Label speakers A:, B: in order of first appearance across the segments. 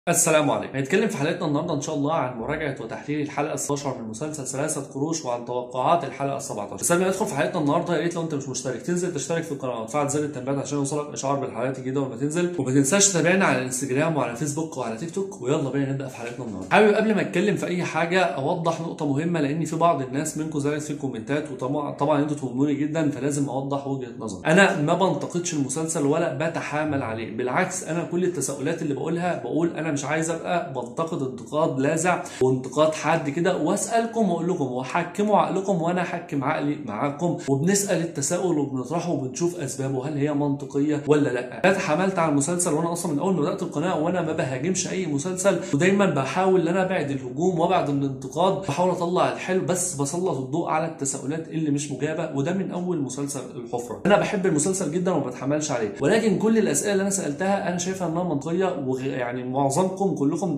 A: السلام عليكم هنتكلم في حلقتنا النهارده ان شاء الله عن مراجعه وتحليل الحلقه 16 من مسلسل ثلاثه قروش وعن توقعات الحلقه 17 بس قبل ما ندخل في حلقتنا النهارده يا ريت لو انت مش مشترك تنزل تشترك في القناه وتفعل زر التنبيهات عشان يوصلك اشعار بالحلقات الجديده لما تنزل وما تنساش تتابعنا على الانستجرام وعلى فيسبوك وعلى تيك توك ويلا بينا نبدا في حلقتنا النهارده حابب قبل ما اتكلم في اي حاجه اوضح نقطه مهمه لان في بعض الناس منكم زعلت في الكومنتات وطبعا طبعا انتوا تهموني جدا فلازم اوضح وجهه نظري انا ما بنتقدش المسلسل ولا بتحامل عليه بالعكس انا كل التساؤلات اللي بقولها بقول انا مش عايز ابقى بنتقد انتقاد لاذع وانتقاد حاد كده واسالكم واقول لكم وحكموا عقلكم وانا احكم عقلي معاكم وبنسال التساؤل وبنطرحه وبنشوف اسبابه هل هي منطقيه ولا لا انا تحاملت على المسلسل وانا اصلا من اول ما بدات القناه وانا ما بهاجمش اي مسلسل ودايما بحاول ان انا ابعد الهجوم وابعد الانتقاد بحاول اطلع الحلو بس بسلط الضوء على التساؤلات اللي مش مجابه وده من اول مسلسل الحفره انا بحب المسلسل جدا وما بتحملش عليه ولكن كل الاسئله اللي انا سالتها انا شايفها انها منطقيه ويعني معظمكم كلكم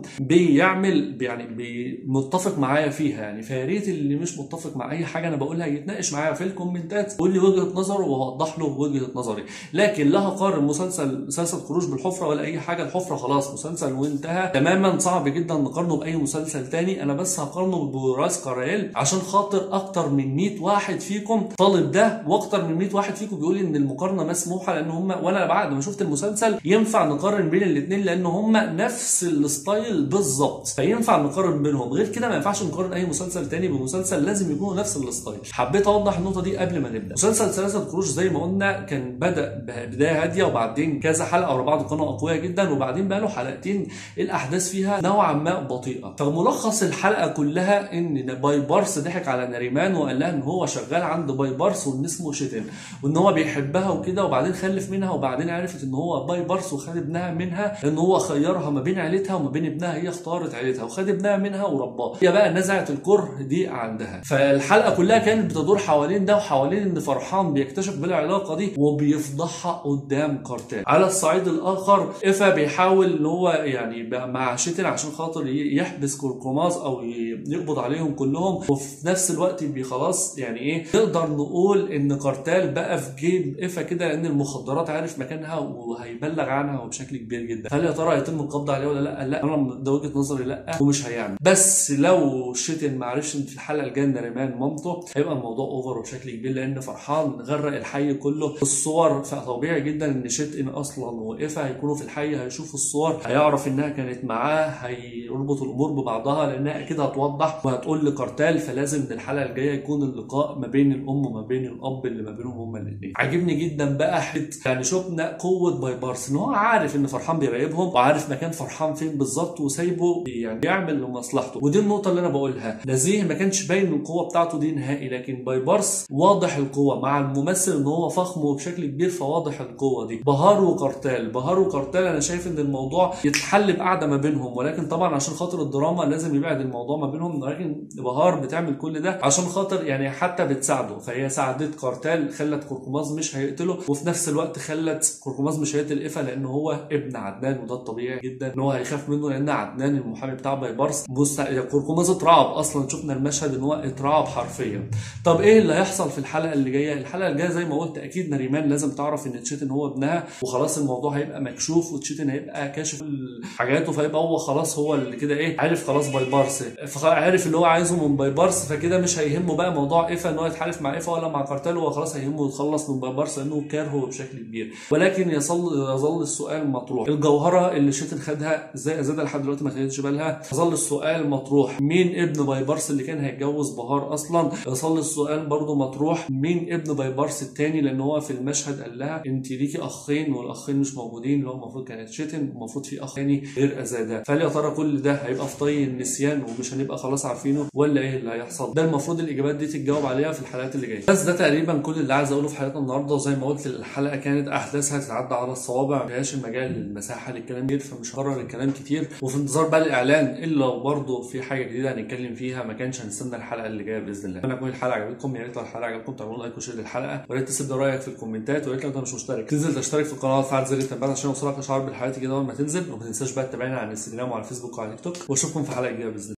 A: بيعمل يعني بي متفق معايا فيها يعني فيا ريت اللي مش متفق مع اي حاجه انا بقولها يتناقش معايا في الكومنتات يقول لي وجهه نظره واوضح له وجهه نظري لكن لا هقارن مسلسل مسلسل خروج بالحفره ولا اي حاجه الحفره خلاص مسلسل وانتهى تماما صعب جدا نقارنه باي مسلسل تاني انا بس هقارنه براس كاريل عشان خاطر اكتر من 100 واحد فيكم طالب ده واكتر من 100 واحد فيكم بيقول ان المقارنه مسموحه لان هم وانا بعد ما شفت المسلسل ينفع نقارن بين الاثنين لان هم نفس الستايل بالظبط فينفع نقارن بينهم غير كده ما ينفعش نقارن اي مسلسل تاني بمسلسل لازم يكونوا نفس الستايل حبيت اوضح النقطه دي قبل ما نبدا مسلسل ثلاثه قروش زي ما قلنا كان بدا بدايه هاديه وبعدين كذا حلقه ورا بعض كانوا اقوياء جدا وبعدين بقى له حلقتين الاحداث فيها نوعا ما بطيئه فملخص الحلقه كلها ان بايبارس ضحك على ناريمان وقال لها ان هو شغال عند بايبارس وان اسمه شيتن وان هو بيحبها وكده وبعدين خلف منها وبعدين عرفت ان هو بايبارس وخد ابنها منها لان هو خيرها ما بين عيلتها وما بين ابنها هي اختارت عيلتها وخد ابنها منها ورباه هي بقى نزعت الكره دي عندها فالحلقه كلها كانت بتدور حوالين ده وحوالين ان فرحان بيكتشف بالعلاقه دي وبيفضحها قدام كارتال على الصعيد الاخر افا بيحاول ان هو يعني بقى مع شيتن عشان خاطر يحبس كوركوماز او يقبض عليهم كلهم وفي نفس الوقت خلاص يعني ايه نقدر نقول ان كارتال بقى في جيب افا كده لان المخدرات عارف مكانها وهيبلغ عنها بشكل كبير جدا هل يا ترى هيتم القبض عليه ولا لا لا انا ده وجهه نظري لا ومش هيعمل بس لو شيتن ما عرفش في الحلقه الجايه ان ريمان مامته هيبقى الموضوع اوفر بشكل كبير لان فرحان غرق الحي كله الصور فطبيعي جدا ان شيتن اصلا وافا هيكونوا في الحي هيشوفوا الصور هيعرف انها كانت معاه هيربط الامور ببعضها لانها اكيد هتوضح وهتقول لكارتال فلازم من الحلقه الجايه يكون اللقاء ما بين الام وما بين الاب اللي ما بينهم هما الاثنين عاجبني جدا بقى حته يعني شفنا قوه بايبارس ان هو عارف ان فرحان بيراقبهم وعارف مكان فرحان فين بالظبط وسايبه يعني يعمل لمصلحته ودي النقطه اللي انا بقولها نزيه ما كانش باين القوه بتاعته دي نهائي لكن بايبارس واضح القوه مع الممثل ان هو فخم وبشكل كبير فواضح القوه دي بهار وكارتال بهار وكارتال انا شايف ان الموضوع يتحل بقعده ما بينهم ولكن طبعا عشان خاطر الدراما لازم يبعد الموضوع ما بينهم ولكن بهار بتعمل كل ده عشان خاطر يعني حتى بتساعده فهي ساعدت كارتال خلت كوركوماز مش هيقتله وفي نفس الوقت خلت كوركوماز مش هيقتل افا لان هو ابن عدنان وده الطبيعي جدا ان هو هيخاف منه لان عدنان المحامي بتاع بايبارس مست... كوركوماز اترعب اصلا شفنا المشهد ان هو اترعب حرفيا طب ايه اللي هيحصل في الحلقه اللي جايه الحلقه الجايه زي ما قلت اكيد نريمان لازم تعرف ان تشيتن هو ابنها وخلاص الموضوع هيبقى مكشوف وتشيتن هيبقى كاشف كل حاجاته فيبقى هو خلاص هو اللي كده ايه عارف خلاص بايبارس عارف اللي هو عايزه من بايبارس فكده مش هيهمه بقى موضوع افا ان هو يتحالف مع افا ولا مع كارتال هو خلاص هيهمه يتخلص من بايبارس لانه كارهه بشكل كبير ولكن يظل يظل السؤال مطروح الجوهره اللي شيتن خدها ازاي ازاده لحد دلوقتي ما خدتش بالها يظل السؤال مطروح مين ابن بايبارس اللي كان هيتجوز بهار اصلا يظل السؤال برضه مطروح مين ابن بايبارس الثاني لان هو في المشهد قال لها انت ليكي اخين والاخين مش موجودين اللي هو المفروض كانت شيتن المفروض في اخ ثاني غير ازاده فهل يا ترى كل ده هيبقى في طي النسيان ومش هنبقى خلاص عارفينه ولا ايه اللي هيحصل ده المفروض الاجابات دي تتجاوب عليها في الحلقات اللي جايه بس ده تقريبا كل اللي عايز اقوله في حلقتنا النهارده وزي ما قلت الحلقه كانت احداثها تتعدى على الصوابع ما فيهاش المجال المساحه للكلام كتير فمش هكرر الكلام كتير وفي انتظار بقى الاعلان الا برضه في حاجه جديده هنتكلم فيها ما كانش هنستنى الحلقه اللي جايه باذن الله اتمنى تكون الحلقه عجبتكم يا ريت لو الحلقه عجبتكم تعملوا لايك وشير للحلقه ويا ريت تسيب رايك في الكومنتات ويا ريت لو انت مش مشترك تنزل تشترك في القناه وتفعل زر التنبيهات عشان يوصلك اشعار بالحلقات الجديده اول ما تنزل وما تنساش بقى تتابعنا على الانستجرام وعلى الفيسبوك وعلى تيك توك واشوفكم في حلقه جديده باذن الله